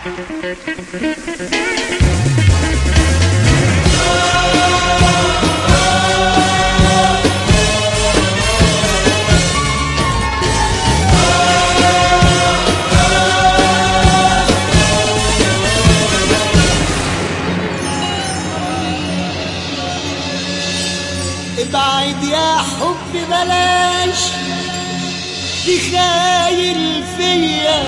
ابعد يا حب بلاش تخايل فيا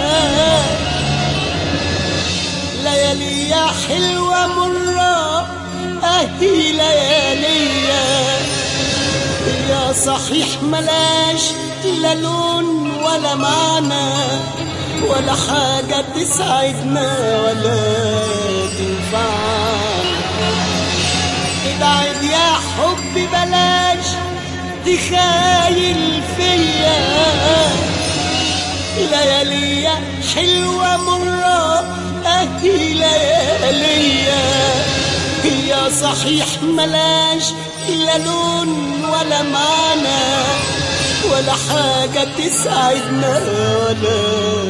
ليالي يا حلوة مرة اهي لياليا يا صحيح ملاش لا لون ولا معنى ولا حاجة تسعدنا ولا تنفعنا ابعد يا حب بلاش تخايل فيا ليالي حلوة مرة اهي لياليا هي صحيح ملاش لا لون ولا معنى ولا حاجة تسعدنا ولا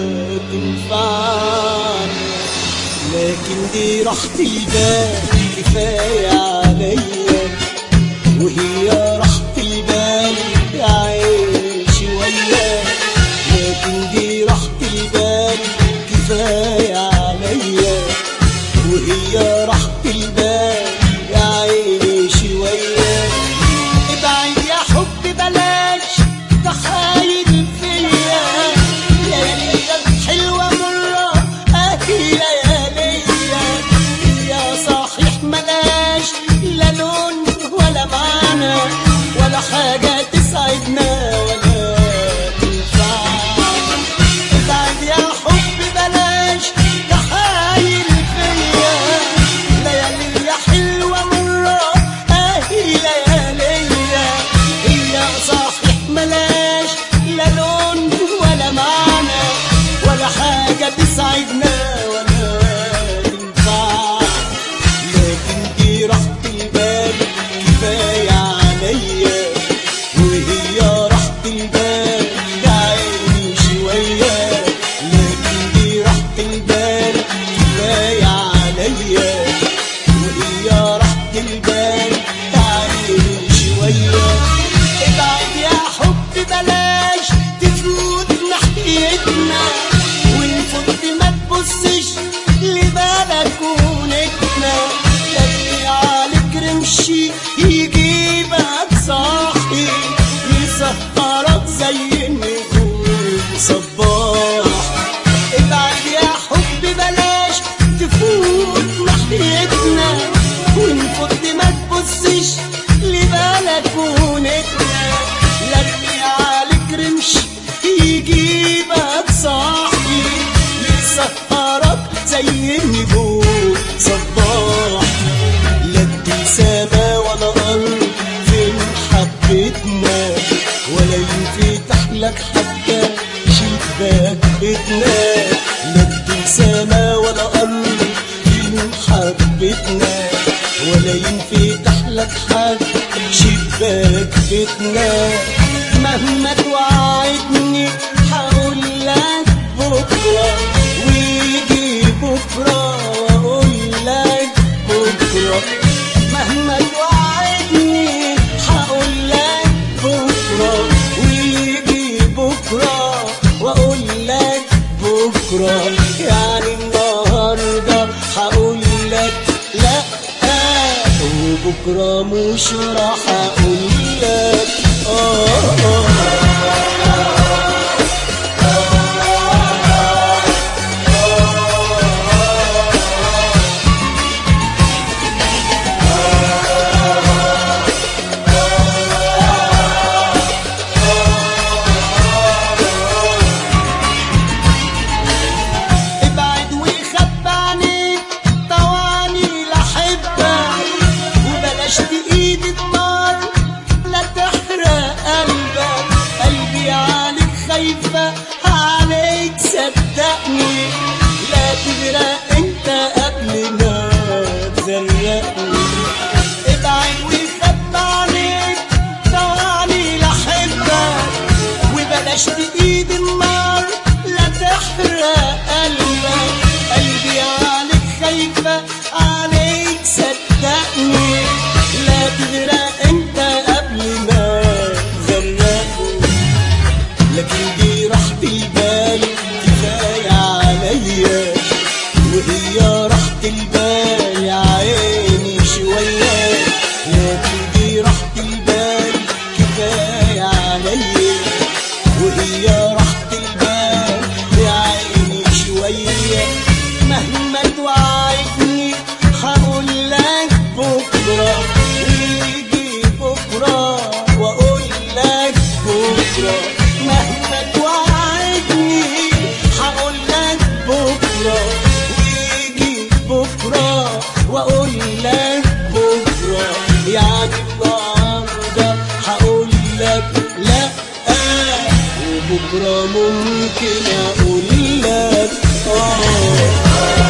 تنفعنا لكن دي راحة البال كفاية عليا وهي راحة البال يا عين شوية لكن دي راحة البال كفاية عليا وهي راحة البال يا عيني شوية ابعد يا حب بلاش تحايل فيا ليالي حلوة مرة اهي لياليا يا صحيح ملاش لا لون ولا معنى ولا حاجة تسعدنا ولا تنفعنا ابعد يا حب بلاش تحايل فيا ليالي حلوة مرة اهي لياليا هي صحيح ملاش لا لون ولا معنى ولا حاجة تسعدنا ولا تنفع لكن دي راحة البال كفاية عليا وهي راحة البال يا عيني شوية لكن دي راحة البال كفاية عليا وهي راحة البال يا عيني شوية ابعد يا حب بلاش تفوت ناحيتنا ونفوت ما تبصش لبلكونتنا لكن عليك رمشي يجيبك صاحي يسهرك زي النجوم صباح ابعد يا حب بلاش تفوت ناحيتنا ونفوت ما تبصش لبلكونتنا لكن عليك رمش يجيبك صاحي يسهرك زي النجوم صباح لا ابتسامة ولا قلب فين حبتنا ولا ينفتح لك حتى شباك بيتنا لا ابتسامة ولا قلب فين حبتنا ولا ينفتح لك حتى شباك بيتنا مهما توعدني هقول لك بكره ويجي بكره واقول لك بكره مهما توعدني هقول لك بكره ويجي بكره واقول لك بكره يعني النهارده هقول لك لا وبكره مش راح اقول لك اه ابعد وخبى عنيك طواني لحبك وبلاش تقيد النار لا تحرق قلبك واقول لك بكره يعني النهارده هقول لك لا وبكره ممكن اقول لك اه